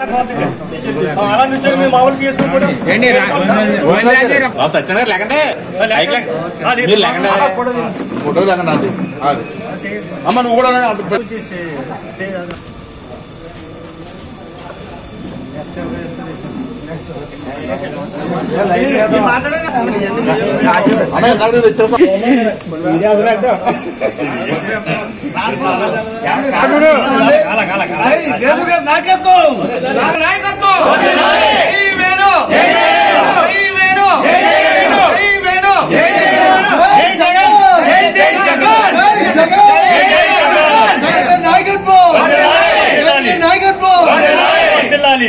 అలా నుంచొని మేము మామూలు తీసుకుంటాం ఏంటి రా- గోవిందరాజు గారు బాబు సత్యనారాయణ గారు లేకండి పైకి లేకండి. మీరు లేకండి ఫోటో లేకండి అది అది అమ్మ నువ్వు కూడా లేకండి. అన్న ఇందాక నువ్వు తెచ్చావు వెళ్ళాలి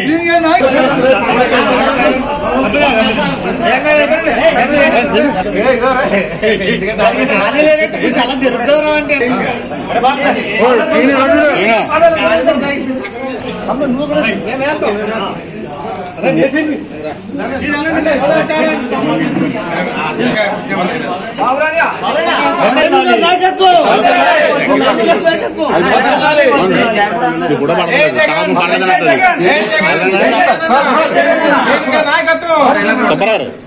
ఏ, ఇదో రా. ఇంటికి ఈయన. అది పోతా. ఇది కూడా పడలేదు. తర్వాత పడలేదు అంటది. సుబ్బారావు గారు.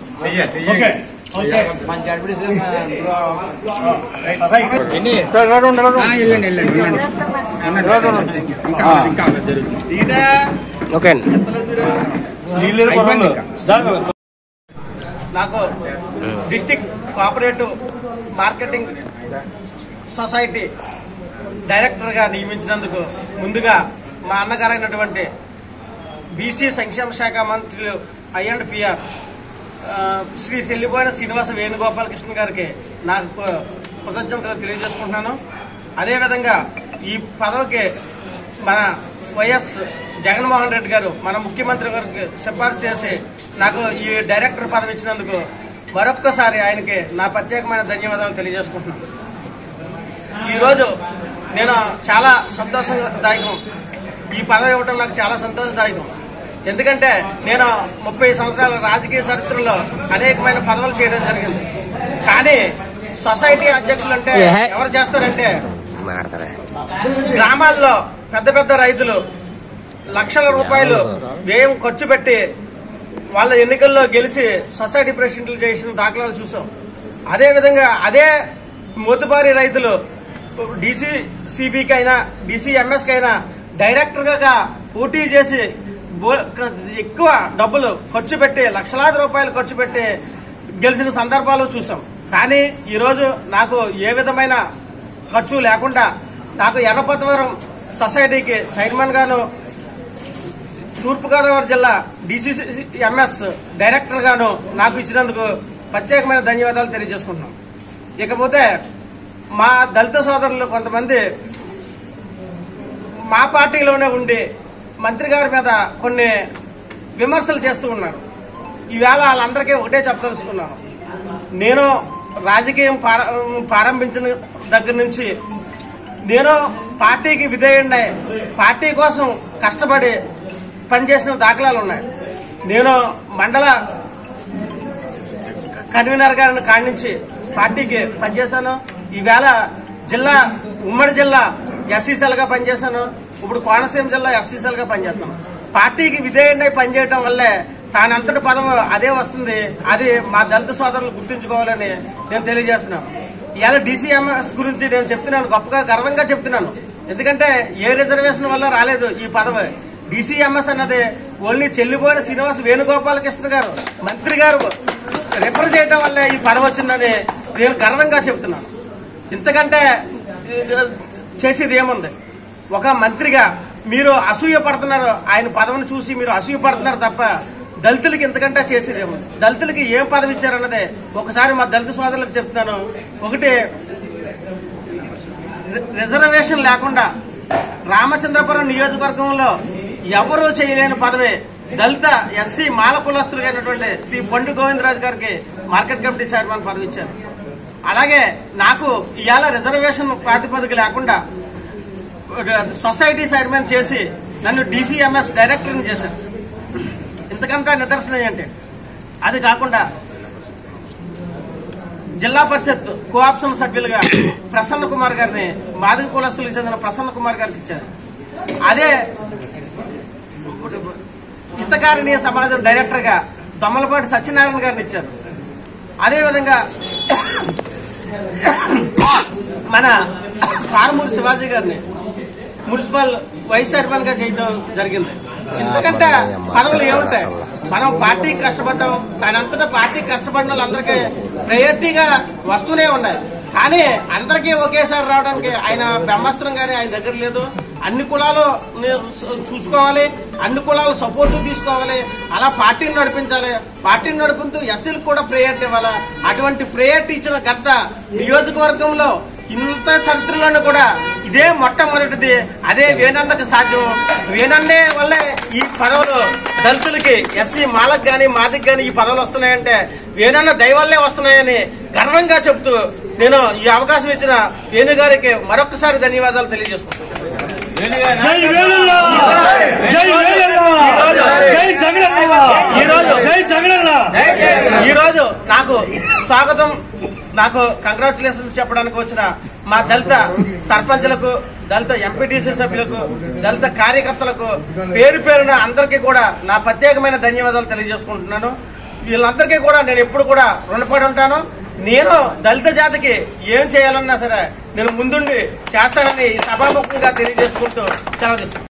ఎన్ని? ఆ, వెళ్ళండి వెళ్ళండి వెళ్ళండి. ఇంకా ఇంకా జరుగుతుంది ఓకే అండి అయిపోయింది ఇంకా. నాకు డిస్టిక్ కోఆపరేటివ్ మార్కెటింగ్ సొసైటీ డైరెక్టర్గా నియమించినందుకు ముందుగా మా అన్నగారైనటువంటి బీసీ సంక్షేమ శాఖ మంత్రులు I and PR Shri Chelluboina Srinivasa Venugopalakrishna గారికి నాకు కృ- కృతజ్ఞతలు తెలియజేసుకుంటున్నాను అదేవిధంగా ఈ పదవికి మన వైఎస్ జగన్మోహన్ రెడ్డి గారు మన ముఖ్యమంత్రి గారికి సిఫార్సు చేసి నాకు ఈ డైరెక్టర్ పదవి ఇచ్చినందుకు మరొక్కసారి ఆయనకి నా ప్రత్యేకమైన ధన్యవాదాలు తెలియజేసుకుంటున్నాను ఈరోజు నేను చాలా సంతోషదాయకం ఈ పదవి ఇవ్వటం నాకు చాలా సంతోషదాయకం ఎందుకంటే నేను ముప్పై సంవత్సరాల రాజకీయ చరిత్రలో అనేకమైన పదవులు చేయడం జరిగింది కానీ సొసైటీ అధ్యక్షులు అంటే ఎవరు చేస్తారంటే గ్రామాల్లో పెద్ద పెద్ద రైతులు లక్షల రూపాయలు వ్యయం ఖర్చు పెట్టి వాళ్ళ ఎన్నికల్లో గెలిచి సొసైటీ ప్రెసిడెంట్లు చేసిన దాఖలాలు చూసాం అదే విధంగా అదే మోతుబారి రైతులు డీసీ సిబికి అయినా డీసీఎంఎస్కి అయినా డైరెక్టర్గా పోటీ చేసి బో- క- ఎక్కువ డబ్బులు ఖర్చు పెట్టి లక్షలాది రూపాయలు ఖర్చు పెట్టి గెలిచిన సందర్భాలు చూసాం కానీ ఈరోజు నాకు ఏ విధమైన ఖర్చు లేకుండా నాకు ఎర్రపతవరం సొసైటీకి చైర్మన్ గాను తూర్పుగోదావరి జిల్లా డిసిసిఎంఎస్ డైరెక్టర్ గాను నాకు ఇచ్చినందుకు ప్రత్యేకమైన ధన్యవాదాలు తెలియజేసుకుంటున్నాం ఇకపోతే మా దళిత సోదరులు కొంతమంది మా పార్టీలోనే ఉండి మంత్రి గారి మీద కొన్ని విమర్శలు చేస్తూ ఉన్నారు ఈవేళ వాళ్ళందరికీ ఒకటే చెప్పదలుచుకున్నాను నేను రాజకీయం ప్రార- ప్రారంభించిన దగ్గర నుంచి నేను పార్టీకి విధేయుడినై పార్టీ కోసం కష్టపడి పనిచేసిన దాఖలాలు ఉన్నాయి నేను మండల కన్వీనర్ గారిని కాడి నుంచి పార్టీకి పనిచేశాను ఈవేళ జిల్లా ఉమ్మడి జిల్లా ఎస్సీసీలుగా పనిచేశాను ఇప్పుడు కోనసీమ జిల్లా ఎస్సీసీలుగా పనిచేస్తున్నాను పార్టీకి విధేయుడినై పనిచేయడం వల్లే తానంతటి పదం అదే వస్తుంది అది మా దళిత సోదరులు గుర్తుంచుకోవాలని నేను తెలియజేస్తున్నాను ఇవాళ డీసీఎంఎస్ గురించి నేను చెప్తున్నాను గొప్పగా గర్వంగా చెప్తున్నాను ఎందుకంటే ఏ రిజర్వేషన్ వల్ల రాలేదు ఈ పదవి డీసీఎంఎస్ అన్నది ఓన్లీ చెల్లిపోయిన శ్రీనివాస్ వేణుగోపాలకృష్ణ గారు మంత్రి గారు రిఫర్ చేయడం వల్లే ఈ పదవి వచ్చిందని నేను గర్వంగా చెప్తున్నాను ఇంతకంటే ఆ, చేసేది ఏముంది ఒక మంత్రిగా మీరు అసూయ పడుతున్నారు ఆయన పదవిని చూసి మీరు అసూయ పడుతున్నారు తప్ప దళితులకి ఇంతకంటే చేసేది ఏముంది దళితులకి ఏం పదవి ఇచ్చారన్నదే ఒకసారి మా దళిత సోదరులకు చెప్తున్నాను ఒకటి రి- రిజర్వేషన్ లేకుండా రామచంద్రపురం నియోజకవర్గంలో ఎవరూ చేయలేని పదవి దళిత ఎస్సీ మాల కులస్తులైనటువంటి శ్రీ పండు గోవిందరాజు గారికి మార్కెట్ కమిటీ చైర్మన్ పదవి ఇచ్చారు అలాగే నాకు ఇవాళ రిజర్వేషన్ ప్రాతిపదిక లేకుండా సొసైటీ చైర్మన్ చేసి నన్ను డీసీఎంఎస్ డైరెక్టర్ని చేశారు ఇంతకంటే నిదర్శనం ఏంటి అది కాకుండా జిల్లా పరిషత్ కోఆప్షన్ సభ్యులుగా ప్రసన్న కుమార్ గారిని మాదిగ కులస్తులకు చెందిన ప్రసన్న కుమార్ గారికి ఇచ్చారు అదే హితకారిణీయ సమాజం డైరెక్టర్ గా దొమ్మలపాటి సత్యనారాయణ గారిని ఇచ్చారు అదేవిధంగా మన కారుమూరి శివాజీ గారిని మున్సిపల్ వైస్ చైర్మన్ గా చేయడం జరిగింది ఎందుకంటే పదవులు ఏముంటాయి మనం పార్టీకి కష్టపడ్డాం కానీ అంతటా పార్టీకి కష్టపడిన వాళ్ళందరికీ ప్రయారిటీగా వస్తూనే ఉన్నాయి కానీ అందరికీ ఒకేసారి రావడానికి ఆయన బ్రహ్మాస్త్రం కానీ ఆయన దగ్గర లేదు అన్ని కులాలు ని- చూసుకోవాలి అన్ని కులాలు సపోర్ట్ తీసుకోవాలి అలా పార్టీని నడిపించాలి పార్టీని నడిపిస్తూ ఎస్సీలకు కూడా ప్రయారిటీ ఇవ్వాలి అటువంటి ప్రయారిటీ ఇచ్చిన గత నియోజకవర్గంలో ఇంత చరిత్రలోనూ కూడా ఇదే మొట్టమొదటిది అదే వేనన్నకు సాధ్యం వేనన్నే వల్లే ఈ పదవులు దళితులకి ఎస్సీ మాలకు గాని మాదికి గాని ఈ పదవులు వస్తున్నాయంటే వేనన్న దయవల్లే వస్తున్నాయని గర్వంగా చెప్తూ నేను ఈ అవకాశం ఇచ్చిన వేణు గారికి మరొకసారి ధన్యవాదాలు తెలియజేసుకుంటున్నాను జై వేలన్న జై వేలన్న జై జగనన్న ఈ రోజు జై జగనన్న ఈ రోజు నాకు స్వాగతం నాకు కంగ్రాచులేషన్స్ చెప్పడానికి వచ్చిన మా దళిత సర్పంచ్లకు దళిత ఎంపీటీసీ సభ్యులకు దళిత కార్యకర్తలకు పేరు పేరున అందరికీ కూడా నా ప్రత్యేకమైన ధన్యవాదాలు తెలియజేసుకుంటున్నాను వీళ్ళందరికీ కూడా నేను ఎప్పుడు కూడా రుణపడి ఉంటాను నేను దళిత జాతికి ఏం చేయాలన్నా సరే నేను ముందుండి చేస్తానని సభాముఖంగా తెలియజేసుకుంటూ సెలవు తీసుకుంటాను